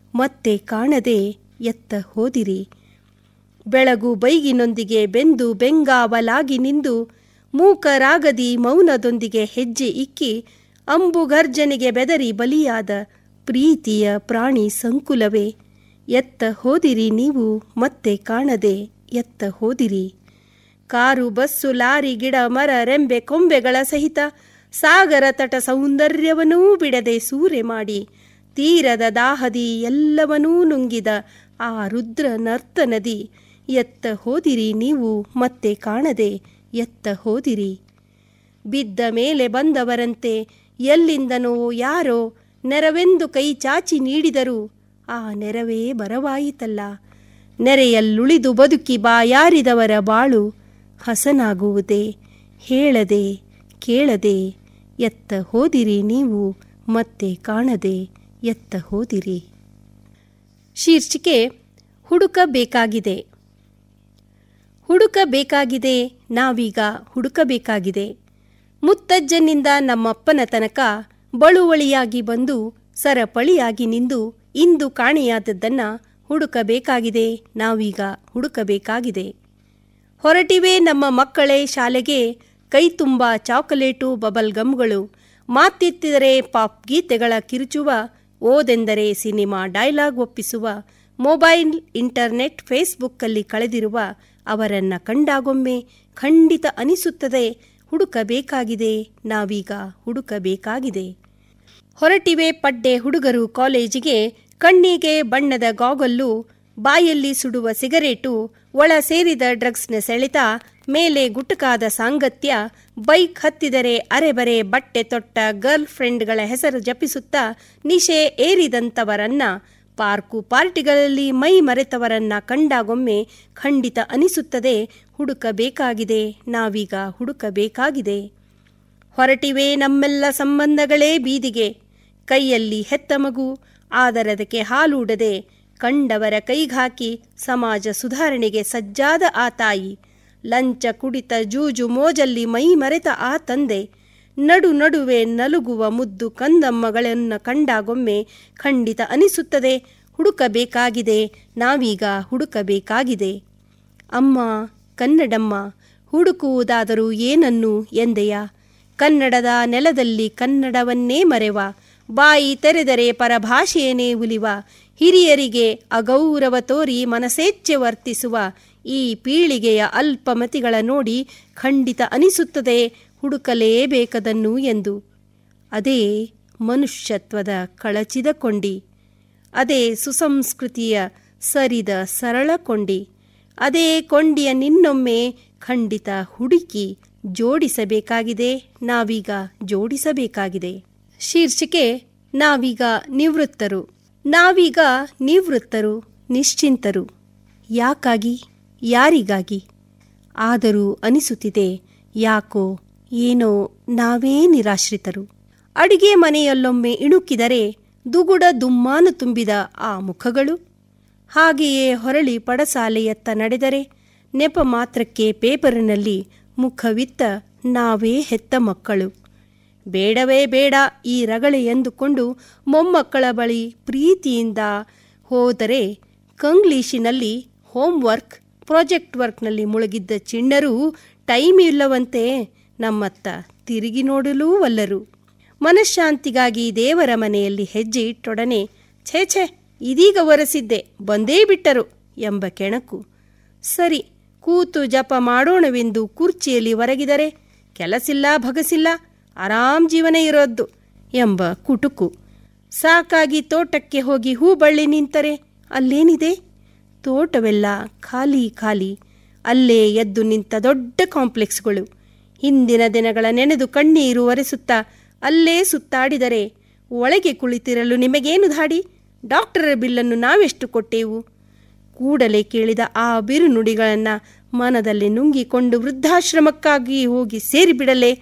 ಮತ್ತೆ ಕಾಣದೆ ಎತ್ತ ಹೋದಿರಿ ಬೆಳಗು ಬೈಗಿನೊಂದಿಗೆ ಬೆಂದು ಬೆಂಗಾವಲಾಗಿ ನಿಂದು ಮೂಕರಾಗದಿ ಮೌನದೊಂದಿಗೆ ಹೆಜ್ಜೆ ಇಕ್ಕಿ ಅಂಬುಗರ್ಜನೆಗೆ ಬೆದರಿ ಬಲಿಯಾದ ಪ್ರೀತಿಯ ಪ್ರಾಣಿ ಸಂಕುಲವೇ ಎತ್ತ ಹೋದಿರಿ ನೀವು ಮತ್ತೆ ಕಾಣದೆ ಎತ್ತ ಹೋದಿರಿ ಕಾರು ಬಸ್ಸು ಲಾರಿ ಗಿಡ ಮರ ರೆಂಬೆ ಕೊಂಬೆಗಳ ಸಹಿತ ಸಾಗರ ತಟ ಸೌಂದರ್ಯವನ್ನೂ ಬಿಡದೆ ಸೂರೆ ಮಾಡಿ ತೀರದ ದಾಹದಿ ಎಲ್ಲವನ್ನೂ ನುಂಗಿದ ಆ ರುದ್ರ ನರ್ತನದಿ ಎತ್ತ ಹೋದಿರಿ ನೀವು ಮತ್ತೆ ಕಾಣದೆ ಎತ್ತ ಹೋದಿರಿ ಬಿದ್ದ ಮೇಲೆ ಬಂದವರಂತೆ ಎಲ್ಲಿಂದನೋ ಯಾರೋ ನೆರವೆಂದು ಕೈ ಚಾಚಿ ನೀಡಿದರು ಆ ನೆರವೇ ಬರವಾಯಿತಲ್ಲ ನೆರೆಯಲ್ಲುಳಿದು ಬದುಕಿ ಬಾಯಾರಿದವರ ಬಾಳು ಹಸನಾಗುವುದೇ ಹೇಳದೆ ಕೇಳದೆ ಎತ್ತ ಹೋದಿರಿ ನೀವು ಮತ್ತೆ ಕಾಣದೆ ಎತ್ತ ಹೋದಿರಿ ಶೀರ್ಷಿಕೆ ಹುಡುಕಬೇಕಾಗಿದೆ ಹುಡುಕಬೇಕಾಗಿದೆ ನಾವೀಗ ಹುಡುಕಬೇಕಾಗಿದೆ ಮುತ್ತಜ್ಜನಿಂದ ನಮ್ಮಪ್ಪನ ತನಕ ಬಳುವಳಿಯಾಗಿ ಬಂದು ಸರಪಳಿಯಾಗಿ ನಿಂದು ಇಂದು ಕಾಣೆಯಾದದ್ದನ್ನ ಹುಡುಕಬೇಕಾಗಿದೆ ನಾವೀಗ ಹುಡುಕಬೇಕಾಗಿದೆ ಹೊರಟಿವೆ ನಮ್ಮ ಮಕ್ಕಳೇ ಶಾಲೆಗೆ ಕೈ ತುಂಬ ಚಾಕೊಲೇಟು ಬಬಲ್ ಗಮ್ಗಳು ಮಾತೆತ್ತಿದರೆ ಪಾಪ್ ಗೀತೆಗಳ ಕಿರುಚುವ ಓದೆಂದರೆ ಸಿನಿಮಾ ಡೈಲಾಗ್ ಒಪ್ಪಿಸುವ ಮೊಬೈಲ್ ಇಂಟರ್ನೆಟ್ ಫೇಸ್ಬುಕ್ಕಲ್ಲಿ ಕಳೆದಿರುವ ಅವರನ್ನ ಕಂಡಾಗೊಮ್ಮೆ ಖಂಡಿತ ಅನಿಸುತ್ತದೆ ಹುಡುಕಬೇಕಾಗಿದೆ ನಾವೀಗ ಹುಡುಕಬೇಕಾಗಿದೆ ಹೊರಟಿವೆ ಪಡ್ಡೆ ಹುಡುಗರು ಕಾಲೇಜಿಗೆ ಕಣ್ಣಿಗೆ ಬಣ್ಣದ ಗಾಗಲ್ಲು ಬಾಯಲ್ಲಿ ಸುಡುವ ಸಿಗರೇಟು ಒಳ ಸೇರಿದ ಡ್ರಗ್ಸ್ನ ಸೆಳೆತ ಮೇಲೆ ಗುಟುಕಾದ ಸಾಂಗತ್ಯ ಬೈಕ್ ಹತ್ತಿದರೆ ಅರೆಬರೆ ಬಟ್ಟೆ ತೊಟ್ಟ ಗರ್ಲ್ ಫ್ರೆಂಡ್ಗಳ ಹೆಸರು ಜಪಿಸುತ್ತಾ ನಿಶೆ ಏರಿದಂಥವರನ್ನ ಪಾರ್ಕು ಪಾರ್ಟಿಗಳಲ್ಲಿ ಮೈ ಮರೆತವರನ್ನ ಕಂಡಾಗೊಮ್ಮೆ ಖಂಡಿತ ಅನಿಸುತ್ತದೆ ಹುಡುಕಬೇಕಾಗಿದೆ ನಾವೀಗ ಹುಡುಕಬೇಕಾಗಿದೆ ಹೊರಟಿವೆ ನಮ್ಮೆಲ್ಲ ಸಂಬಂಧಗಳೇ ಬೀದಿಗೆ ಕೈಯಲ್ಲಿ ಹೆತ್ತ ಮಗು ಆದರದಕ್ಕೆ ಹಾಲೂಡದೆ ಕಂಡವರ ಕೈಗಾಕಿ ಸಮಾಜ ಸುಧಾರಣೆಗೆ ಸಜ್ಜಾದ ಆ ತಾಯಿ ಲಂಚ ಕುಡಿತ ಜೂಜು ಮೋಜಲ್ಲಿ ಮೈ ಮರೆತ ಆ ತಂದೆ ನಡು ನಡುವೆ ನಲುಗುವ ಮುದ್ದು ಕಂದಮ್ಮಗಳನ್ನು ಕಂಡಾಗೊಮ್ಮೆ ಖಂಡಿತ ಅನಿಸುತ್ತದೆ ಹುಡುಕಬೇಕಾಗಿದೆ ನಾವೀಗ ಹುಡುಕಬೇಕಾಗಿದೆ ಅಮ್ಮ ಕನ್ನಡಮ್ಮ ಹುಡುಕುವುದಾದರೂ ಏನನ್ನು ಎಂದೆಯ ಕನ್ನಡದ ನೆಲದಲ್ಲಿ ಕನ್ನಡವನ್ನೇ ಮರೆವ ಬಾಯಿ ತೆರೆದರೆ ಪರಭಾಷೆಯನ್ನೇ ಉಲಿವ ಹಿರಿಯರಿಗೆ ಅಗೌರವ ತೋರಿ ಮನಸೇಚ್ಛೆ ವರ್ತಿಸುವ ಈ ಪೀಳಿಗೆಯ ಅಲ್ಪಮತಿಗಳ ನೋಡಿ ಖಂಡಿತ ಅನಿಸುತ್ತದೆ ಹುಡುಕಲೇಬೇಕದನ್ನು ಎಂದು ಅದೇ ಮನುಷ್ಯತ್ವದ ಕಳಚಿದ ಕೊಂಡಿ ಅದೇ ಸುಸಂಸ್ಕೃತಿಯ ಸರಿದ ಸರಳ ಕೊಂಡಿ ಅದೇ ಕೊಂಡಿಯ ನಿನ್ನೊಮ್ಮೆ ಖಂಡಿತ ಹುಡುಕಿ ಜೋಡಿಸಬೇಕಾಗಿದೆ ನಾವೀಗ ಜೋಡಿಸಬೇಕಾಗಿದೆ ಶೀರ್ಷಿಕೆ ನಾವೀಗ ನಿವೃತ್ತರು ನಾವೀಗ ನಿವೃತ್ತರು ನಿಶ್ಚಿಂತರು ಯಾಕಾಗಿ ಯಾರಿಗಾಗಿ ಆದರೂ ಅನಿಸುತ್ತಿದೆ ಯಾಕೋ ಏನೋ ನಾವೇ ನಿರಾಶ್ರಿತರು ಅಡಿಗೆ ಮನೆಯಲ್ಲೊಮ್ಮೆ ಇಣುಕಿದರೆ ದುಗುಡ ದುಮ್ಮಾನು ತುಂಬಿದ ಆ ಮುಖಗಳು ಹಾಗೆಯೇ ಹೊರಳಿ ಪಡಸಾಲೆಯತ್ತ ನಡೆದರೆ ನೆಪ ಮಾತ್ರಕ್ಕೆ ಪೇಪರಿನಲ್ಲಿ ಮುಖವಿತ್ತ ನಾವೇ ಹೆತ್ತ ಮಕ್ಕಳು ಬೇಡವೇ ಬೇಡ ಈ ರಗಳೆ ಎಂದುಕೊಂಡು ಮೊಮ್ಮಕ್ಕಳ ಬಳಿ ಪ್ರೀತಿಯಿಂದ ಹೋದರೆ ಕಂಗ್ಲೀಷಿನಲ್ಲಿ ಹೋಮ್ವರ್ಕ್ ಪ್ರಾಜೆಕ್ಟ್ ವರ್ಕ್ನಲ್ಲಿ ಮುಳುಗಿದ್ದ ಚಿಣ್ಣರೂ ಟೈಮ್ ಇಲ್ಲವಂತೆ ನಮ್ಮತ್ತ ತಿರುಗಿ ನೋಡಲೂ ವಲ್ಲರು ಮನಃಶಾಂತಿಗಾಗಿ ದೇವರ ಮನೆಯಲ್ಲಿ ಹೆಜ್ಜೆ ಇಟ್ಟೊಡನೆ ಛೇ ಛೇ ಇದೀಗ ಒರೆಸಿದ್ದೆ ಬಂದೇ ಬಿಟ್ಟರು ಎಂಬ ಕೆಣಕು ಸರಿ ಕೂತು ಜಪ ಮಾಡೋಣವೆಂದು ಕುರ್ಚಿಯಲ್ಲಿ ಒರಗಿದರೆ ಕೆಲಸಿಲ್ಲ ಭಗಸಿಲ್ಲ ಆರಾಮ್ ಜೀವನ ಇರೋದ್ದು ಎಂಬ ಕುಟುಕು ಸಾಕಾಗಿ ತೋಟಕ್ಕೆ ಹೋಗಿ ಹೂ ಬಳ್ಳಿ ನಿಂತರೆ ಅಲ್ಲೇನಿದೆ ತೋಟವೆಲ್ಲ ಖಾಲಿ ಖಾಲಿ ಅಲ್ಲೇ ಎದ್ದು ನಿಂತ ದೊಡ್ಡ ಕಾಂಪ್ಲೆಕ್ಸ್ಗಳು ಹಿಂದಿನ ದಿನಗಳ ನೆನೆದು ಕಣ್ಣೀರು ಒರೆಸುತ್ತಾ ಅಲ್ಲೇ ಸುತ್ತಾಡಿದರೆ ಒಳಗೆ ಕುಳಿತಿರಲು ನಿಮಗೇನು ಧಾಡಿ ಡಾಕ್ಟರ ಬಿಲ್ಲನ್ನು ನಾವೆಷ್ಟು ಕೊಟ್ಟೆವು ಕೂಡಲೇ ಕೇಳಿದ ಆ ಬಿರುನುಡಿಗಳನ್ನು ಮನದಲ್ಲಿ ನುಂಗಿಕೊಂಡು ವೃದ್ಧಾಶ್ರಮಕ್ಕಾಗಿ ಹೋಗಿ ಸೇರಿಬಿಡಲೇ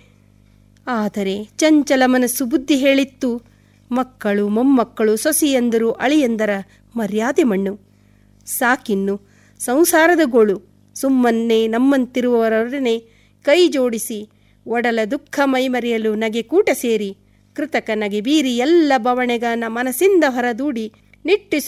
ಆದರೆ ಚಂಚಲ ಮನಸ್ಸು ಬುದ್ಧಿ ಹೇಳಿತ್ತು ಮಕ್ಕಳು ಮೊಮ್ಮಕ್ಕಳು ಸೊಸೆಯಂದರು ಅಳಿಯಂದರ ಮರ್ಯಾದೆ ಮಣ್ಣು ಸಾಕಿನ್ನು ಸಂಸಾರದ ಗೋಳು ಸುಮ್ಮನ್ನೇ ನಮ್ಮಂತಿರುವವರೊಡನೆ ಕೈ ಜೋಡಿಸಿ ಒಡಲ ದುಃಖ ಮೈಮರೆಯಲು ನಗೆ ಕೂಟ ಸೇರಿ ಕೃತಕ ನಗೆ ಬೀರಿ ಎಲ್ಲ ಬವಣೆಗ ನ ಮನಸ್ಸಿಂದ ಹೊರದೂಡಿ ನಿಟ್ಟಿಸು